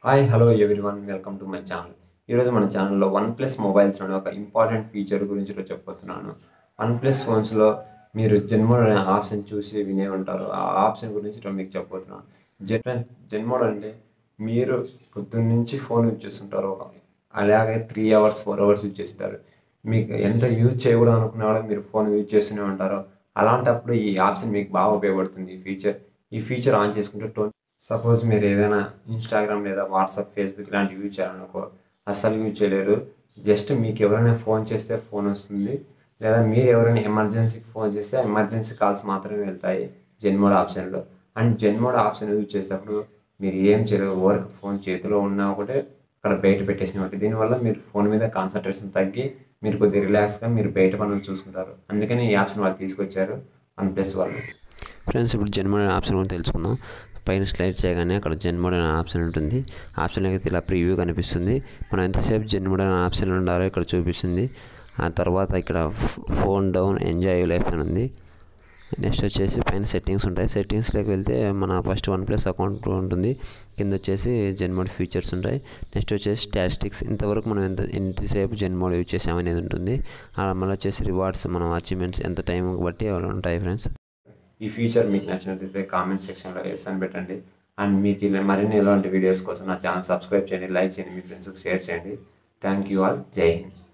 hi hello everyone welcome to my channel ఈరోజు మన ఛానల్లో వన్ ప్లస్ మొబైల్స్లోని ఒక ఇంపార్టెంట్ ఫీచర్ గురించి ఈరోజు చెప్పబోతున్నాను వన్ ప్లస్ ఫోన్స్లో మీరు జన్మోడ్ అనే ఆప్షన్ చూసి వినే ఉంటారు ఆ ఆప్షన్ గురించి ఈరోజు మీకు చెప్పబోతున్నాను జన్ జన్మోడ్ అంటే మీరు పొద్దున్న నుంచి ఫోన్ యూజ్ చేస్తుంటారు అలాగే three hours four hours use చేస్తుంటారు మీకు ఎంత యూజ్ చేయకూడదు అనుకున్నా కూడా మీరు ఫోన్ యూజ్ చేస్తూనే ఉంటారు అలాంటప్పుడు ఈ ఆప్షన్ మీకు బాగా ఉపయోగపడుతుంది ఈ ఫీచర్ ఈ ఫీచర్ ఆన్ చేసుకుంటే టో సపోజ్ మీరు ఏదైనా ఇన్స్టాగ్రామ్ లేదా వాట్సాప్ ఫేస్బుక్ ఇలాంటివి యూజ్ చేయాలనుకో అస్సలు యూజ్ చేయలేరు జస్ట్ మీకు ఎవరైనా ఫోన్ చేస్తే ఫోన్ వస్తుంది లేదా మీరు ఎవరైనా ఎమర్జెన్సీకి ఫోన్ చేస్తే ఎమర్జెన్సీ కాల్స్ మాత్రమే వెళ్తాయి జెన్మోడ్ ఆప్షన్లో అండ్ జెన్మోడ్ ఆప్షన్ యూజ్ చేసేటప్పుడు మీరు ఏం చేయలేరు వర్క్ ఫోన్ చేతిలో ఉన్నా ఒకటే అక్కడ బయట పెట్టేసిన ఒకటి దీనివల్ల మీరు ఫోన్ మీద కాన్సన్ట్రేషన్ తగ్గి మీరు కొద్దిగా రిలాక్స్గా మీరు బయట పనులు చూసుకుంటారు అందుకని ఈ ఆప్షన్ వాళ్ళు తీసుకొచ్చారు వన్ ప్లస్ వాళ్ళు ఫ్రెండ్స్ ఇప్పుడు జన్మోడ్ అనే ఆప్షన్ గురించి తెలుసుకుందాం పైన స్లైడ్ చేయగానే అక్కడ జన్మోడ్ అనే ఆప్షన్ ఉంటుంది ఆప్షన్ అయితే ఇలా ప్రివ్యూ కనిపిస్తుంది మనం ఎంతసేపు జన్మోడ్ అనే ఆప్షన్ ఉండాలో ఇక్కడ చూపిస్తుంది ఆ తర్వాత ఇక్కడ ఫోన్ డౌన్ ఎంజాయ్ లైఫ్ అని ఉంది నెక్స్ట్ వచ్చేసి పైన సెట్టింగ్స్ ఉంటాయి సెట్టింగ్స్లోకి వెళ్తే మన ఫస్ట్ వన్ ప్లస్ అకౌంట్ ఉంటుంది కింద వచ్చేసి జెన్మోడ్ ఫీచర్స్ ఉంటాయి నెక్స్ట్ వచ్చేసి స్టాటిస్టిక్స్ ఇంతవరకు మనం ఎంత ఎంతసేపు జెన్మోడ్ యూజ్ చేసామనేది ఉంటుంది అలా మళ్ళీ వచ్చేసి రివార్డ్స్ మనం అచీవ్మెంట్స్ ఎంత టైం బట్టి అలా ఉంటాయి ఫ్రెండ్స్ ఈ ఫీచర్ మీకు నచ్చినట్లయితే కామెంట్ సెక్షన్లో ఎస్ అని పెట్టండి అండ్ మీకు ఇలా మరిన్ని ఇలాంటి వీడియోస్ కోసం నా ఛానల్ సబ్స్క్రైబ్ చేయండి లైక్ చేయండి మీ ఫ్రెండ్స్కి షేర్ చేయండి థ్యాంక్ యూ ఆల్ జై హింద్